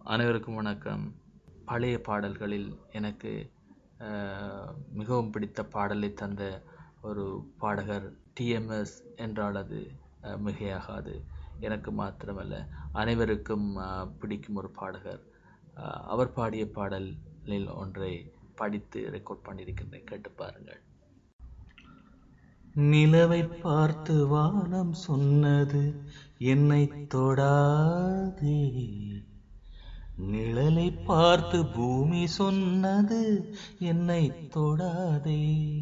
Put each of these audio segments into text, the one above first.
அனைவருக்கும் வணக்கம் பழைய பாடல்களில் எனக்கு அஹ், மிகவும் பிடித்த பாடலை தந்த ஒரு பாடகர் டிஎம்எஸ் என்றால் அது அஹ், மிகையாகாது எனக்கு மாத்திரமல்ல அனைவருக்கும் அஹ், பிடிக்கும் ஒரு பாடகர் அஹ், அவர் பாடிய பாடலில் ஒன்றை படித்து ரெக்கார்ட் பண்ணியிருக்கின்றேன் கேட்டு பாருங்கள் நிலவை பார்த்து வானம் சொன்னது என்னை தொடாதே நிழலை பார்த்து பூமி சொன்னது என்னை தொடாதே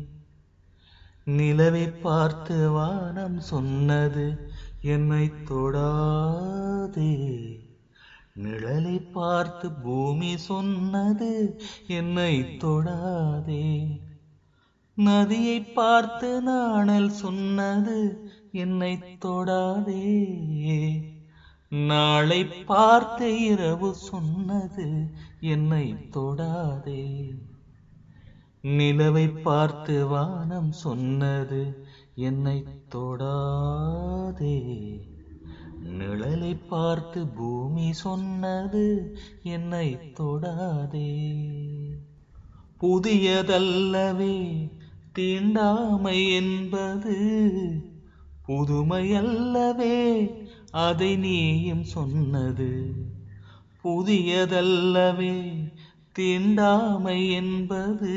நிலவை பார்த்து வானம் சொன்னது என்னை தொடாதே நிழலை பார்த்து பூமி சொன்னது என்னை தொடாதே நதியை பார்த்து நாணல் சொன்னது என்னை தொடாதே நாளை பார்த்து இரவு சொன்னது என்னை தொடாதே நிலவை பார்த்து வானம் சொன்னது என்னை தொடாதே நிழலை பார்த்து பூமி சொன்னது என்னை தொடாதே புதியதல்லவே தீண்டாமை என்பது புதுமையல்லவே அதை நீயும் சொன்னது புதியதல்லவே தீண்டாமை என்பது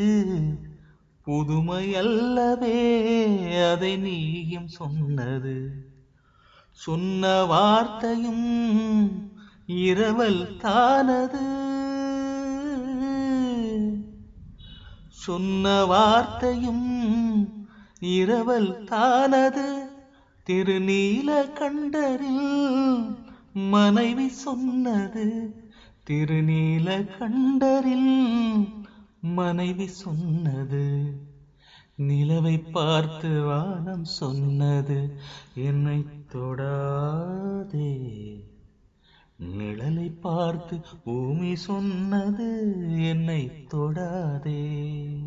புதுமையல்லவே அதை நீயும் சொன்னது சொன்ன வார்த்தையும் இரவல் தானது சொன்ன வார்த்தையும் இரவல் தானது திருநீல கண்டரில் மனைவி சொன்னது திருநீல கண்டரில் மனைவி சொன்னது நிலவை பார்த்து வானம் சொன்னது என்னை தொடாதே நிழலை பார்த்து பூமி சொன்னது என்னை தொடாதே